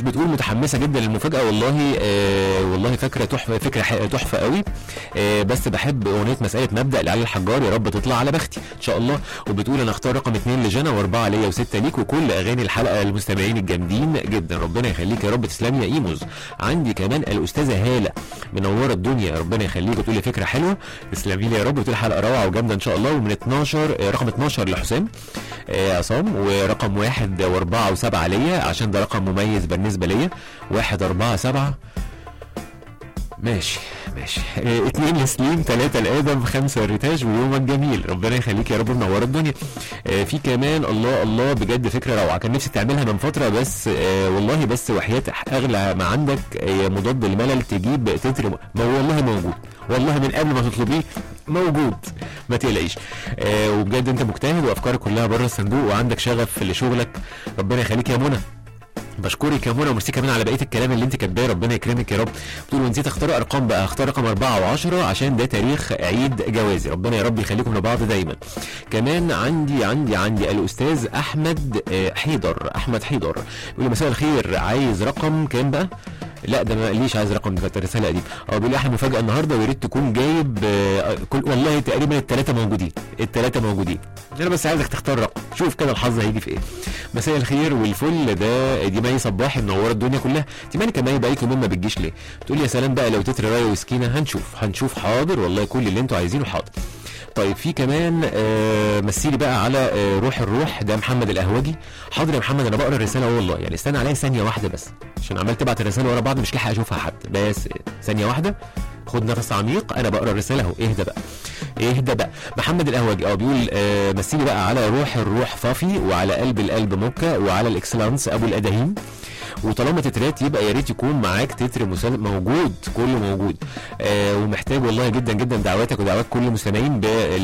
بتقول متحمسه جدا للمفاجاه والله آه والله فكره تحفه فكره ح- تحفه قوي آه بس بحب اغنيه مساله مبدا لعلي الحجار يا رب تطلع على بختي ان شاء الله وبتقول انا اختار رقم اثنين لجنى واربعه ليا وسته ليك وكل اغاني الحلقه المستمعين الجامدين جدا ربنا يخليك يا رب تسلمي يا ايموز عندي كمان الاستاذه هاله منوره الدنيا ربنا يخليك وتقول لي فكره حلوه تسلمي لي يا رب وتقول حلقه روعه وجامده ان شاء الله ومن 12 آه، رقم 12 لحسام آه، عصام ورقم واحد واربعه وسبعه ليا عشان ده رقم مميز بالنسبه ليا واحد اربعه سبعه ماشي ماشي اه اتنين لسليم تلاتة لآدم خمسة الريتاج ويومك جميل ربنا يخليك يا رب منور الدنيا اه في كمان الله الله بجد فكرة روعة كان نفسي تعملها من فترة بس اه والله بس وحياة أغلى ما عندك اه مضاد الملل تجيب تتر م- ما هو والله موجود والله من قبل ما تطلبيه موجود ما تقلقيش اه وبجد انت مجتهد وافكارك كلها بره الصندوق وعندك شغف لشغلك ربنا يخليك يا منى بشكرك يا منى وميرسي كمان على بقيه الكلام اللي انت كاتباه ربنا يكرمك يا رب بتقول ونسيت اختار ارقام بقى اختار رقم أربعة و10 عشان ده تاريخ عيد جوازي ربنا يا رب يخليكم لبعض دايما كمان عندي عندي عندي الاستاذ احمد آه، حيدر احمد حيدر بيقول لي مساء الخير عايز رقم كام بقى لا ده ما قاليش عايز رقم دي كانت رساله قديمه اه بيقول لي احلى مفاجاه النهارده ويا ريت تكون جايب آه، كل والله تقريبا الثلاثه موجودين الثلاثه موجودين انا بس عايزك تختار رقم شوف كده الحظ هيجي في ايه مساء الخير والفل ده دي مي صباحي منوره الدنيا كلها انت مالك يا مي بقالك يومين ما بتجيش ليه بتقول لي يا سلام بقى لو تتر رايه وسكينه هنشوف هنشوف حاضر والله كل اللي انتوا عايزينه حاضر طيب في كمان آه مثيلي بقى على آه روح الروح ده محمد القهوجي حاضر يا محمد انا بقرا الرساله أهو والله يعني استنى عليا ثانيه واحده بس عشان عمال تبعت الرساله ورا بعض مش لاحق اشوفها حتى بس ثانيه واحده خد نفس عميق انا بقرا الرساله اهو اهدى بقى اهدى بقى محمد القهوجي اه بيقول آه مثيلي بقى على روح الروح صافي وعلى قلب القلب موكا وعلى الاكسلانس ابو الاداهيم وطالما تترات يبقى يا ريت يكون معاك تتر مسل موجود كله موجود آه ومحتاج والله جدا جدا دعواتك ودعوات كل المستمعين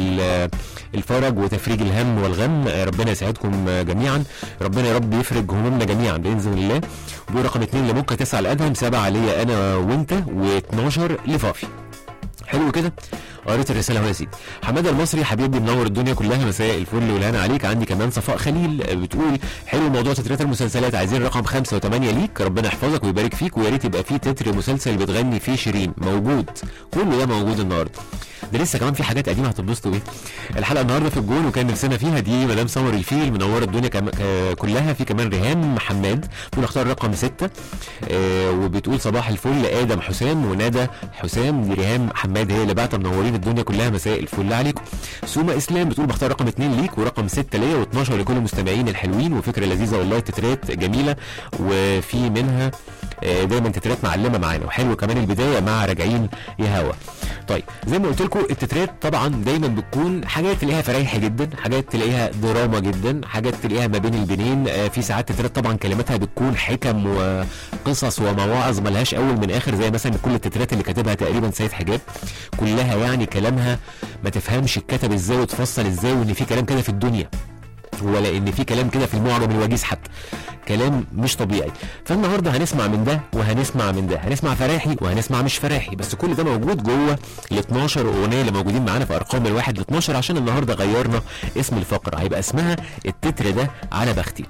بالفرج وتفريج الهم والغم آه ربنا يسعدكم آه جميعا ربنا يا رب يفرج همومنا جميعا باذن الله وبيقول رقم اثنين لمكة تسعة الادهم سبعة ليا انا وانت و12 لفافي حلو كده قريت الرساله اهو يا سيدي حماده المصري حبيبي منور الدنيا كلها مساء الفل والهنا عليك عندي كمان صفاء خليل آه، بتقول حلو موضوع تترات المسلسلات عايزين رقم خمسة وثمانية ليك ربنا يحفظك ويبارك فيك ويا ريت يبقى فيه تتر مسلسل بتغني فيه شيرين موجود كله ده موجود النهارده ده لسه كمان في حاجات قديمه هتتبسطوا بيها الحلقه النهارده في الجون وكان نفسنا فيها دي مدام سمر الفيل منوره الدنيا كم... ك- كلها في كمان ريهام حماد بتقول اختار رقم ستة آه وبتقول صباح الفل ادم حسام وندى حسام دي ريهام حماد هي اللي بعتها منورين الدنيا كلها مساء الفل عليكم سوما اسلام بتقول بختار رقم اتنين ليك ورقم ستة ليا و12 لكل المستمعين الحلوين وفكره لذيذه والله التترات جميله وفي منها آه، دايما تترات معلمه معانا وحلو كمان البدايه مع راجعين يا هوا طيب زي ما قلت لكم التترات طبعا دايما بتكون حاجات تلاقيها فريحه جدا حاجات تلاقيها دراما جدا حاجات تلاقيها ما بين البنين آه، في ساعات تترات طبعا كلماتها بتكون حكم وقصص ومواعظ ملهاش اول من اخر زي مثلا كل التترات اللي كاتبها تقريبا سيد حجاب كلها يعني كلامها ما تفهمش اتكتب ازاي واتفصل ازاي وان في كلام كده في الدنيا ولا ان في كلام كده في المعجم الوجيز حتى كلام مش طبيعي فالنهارده هنسمع من ده وهنسمع من ده هنسمع فراحي وهنسمع مش فراحي بس كل ده موجود جوه ال 12 اغنيه اللي موجودين معانا في ارقام الواحد ل 12 عشان النهارده غيرنا اسم الفقره هيبقى اسمها التتر ده على بختي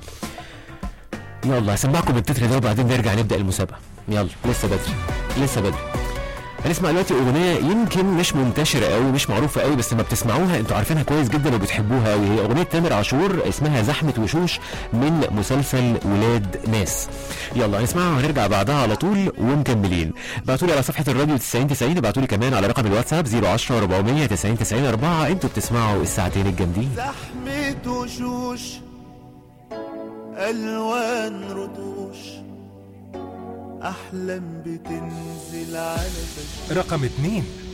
يلا هسمعكم التتر ده وبعدين نرجع نبدا المسابقه يلا لسه بدري لسه بدري هنسمع دلوقتي اغنيه يمكن مش منتشره قوي مش معروفه قوي بس لما بتسمعوها انتوا عارفينها كويس جدا وبتحبوها قوي هي اغنيه تامر عاشور اسمها زحمه وشوش من مسلسل ولاد ناس يلا هنسمعها وهنرجع بعدها على طول ومكملين ابعتوا لي على صفحه الراديو 90 90 ابعتوا لي كمان على رقم الواتساب 010 400 90 90 4 انتوا بتسمعوا الساعتين الجامدين زحمة وشوش ألوان رتوش أحلام بتنزل على فشوش رقم اتنين